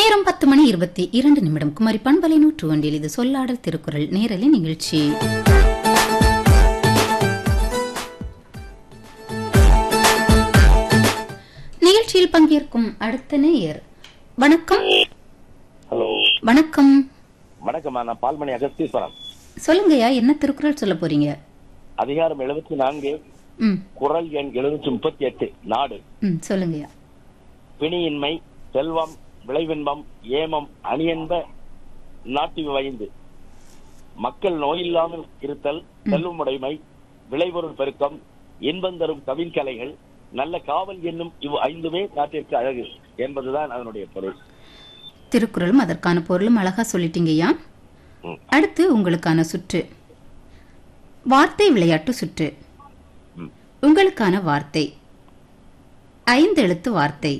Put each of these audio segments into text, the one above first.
நேரம் பத்து மணி இருபத்தி இரண்டு நிமிடம் குமரி பண்பலை நூற்று ஒன்றில் இது சொல்லாடல் திருக்குறள் நேரலை நிகழ்ச்சி நிகழ்ச்சியில் பங்கேற்கும் அடுத்த நேயர் வணக்கம் ஹலோ வணக்கம் வணக்கம்மா நான் பால்மணி அகஸ்தீஸ்வரன் சொல்லுங்கய்யா என்ன திருக்குறள் சொல்ல போறீங்க அதிகாரம் எழுபத்தி நான்கு ம் குரல் எண் எழுநூற்றி முப்பத்தி எட்டு நாடு ம் சொல்லுங்கய்யா பிணியின்மை செல்வம் விளைவின்பம் ஏமம் அணியன்ப நாட்டி வைந்து மக்கள் நோயில்லாமல் இருத்தல் செல்வமுடைமை விளைபொருள் பெருக்கம் இன்பம் தரும் கவின்கலைகள் நல்ல காவல் என்னும் இவ் ஐந்துமே நாட்டிற்கு அழகு என்பதுதான் அதனுடைய பொருள் திருக்குறளும் அதற்கான பொருளும் அழகா சொல்லிட்டீங்கய்யா ம். அடுத்து உங்களுக்கான சுற்று வார்த்தை விளையாட்டு சுற்று ம். உங்களுக்கான வார்த்தை ஐந்து எழுத்து வார்த்தை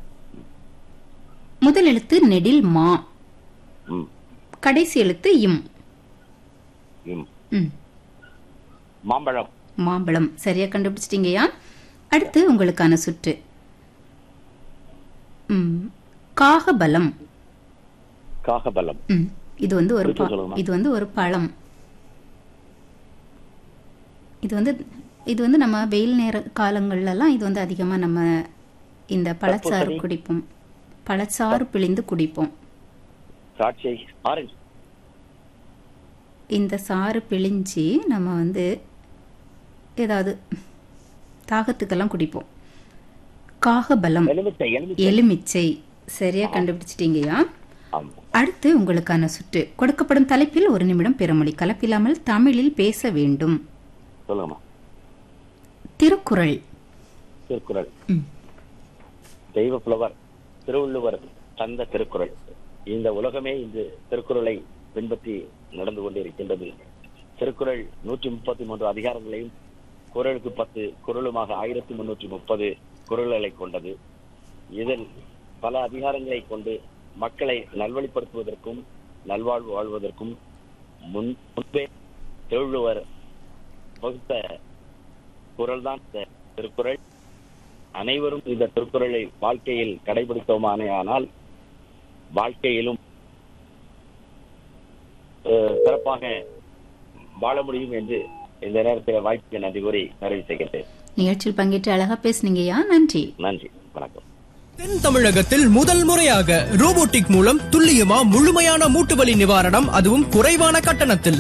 முதல் எழுத்து நெடில் மா ம், கடைசி எழுத்து இம் ம். ம், மாம்பழம் மாம்பழம் சரியா கண்டுபிடிச்சிட்டீங்கய்யா அடுத்து உங்களுக்கான சுற்று ம், காகபலம் காகபலம் ம், இது வந்து ஒரு குறிப்பு ப- சொல்லுங்கம்மா. இது வந்து ஒரு பழம் இது வந்து இது வந்து நம்ம வெயில் நேர காலங்கள்லாம் இது வந்து அதிகமா நம்ம இந்த பழச்சாறு தர்பூசணி. குடிப்போம் பழச்சாறு பிழிந்து குடிப்போம் திராட்சை ஆரஞ்சு இந்த சாறு பிழிஞ்சு நம்ம வந்து ஏதாவது தாகத்துக்கெல்லாம் குடிப்போம் காகபலம் எலுமிச்சை எலுமிச்சை எலுமிச்சை சரியா கண்டுபிடிச்சிட்டீங்கயா ஆமா அடுத்து உங்களுக்கான சுற்று கொடுக்கப்படும் தலைப்பில் ஒரு நிமிடம் பிறமொழி கலப்பில்லாமல் தமிழில் பேச வேண்டும் சொல்லுங்கம்மா திருக்குறள் திருக்குறள் ம். தெய்வ புலவர் திருவள்ளுவர் தந்த திருக்குறள் இந்த உலகமே இன்று திருக்குறளை பின்பற்றி நடந்து கொண்டிருக்கின்றது திருக்குறள் நூற்றி முப்பத்தி மூன்று அதிகாரங்களையும் குறளுக்கு பத்து குறளுமாக ஆயிரத்தி முன்னூற்றி முப்பது குறள்களை கொண்டது இதில் பல அதிகாரங்களை கொண்டு மக்களை நல்வழிப்படுத்துவதற்கும் நல்வாழ்வு வாழ்வதற்கும் முன் முன்பே திருவள்ளுவர் வகுத்த குரல்தான் இந்த திருக்குறள் அனைவரும் இந்த திருக்குறளை வாழ்க்கையில் கடைபிடித்தோமானேயானால் வாழ்க்கையிலும் அஹ், சிறப்பாக வாழ முடியும் என்று இந்த நேரத்தில் வாய்ப்புக்கு நன்றி கூறி நிறைவு செய்கிறேன் நிகழ்ச்சியில் பங்கேற்று அழகா பேசுனீங்கய்யா நன்றி நன்றி வணக்கம் தென் தமிழகத்தில் முதல் முறையாக ரோபோட்டிக் மூலம் துல்லியமா முழுமையான மூட்டு வலி நிவாரணம் அதுவும் குறைவான கட்டணத்தில்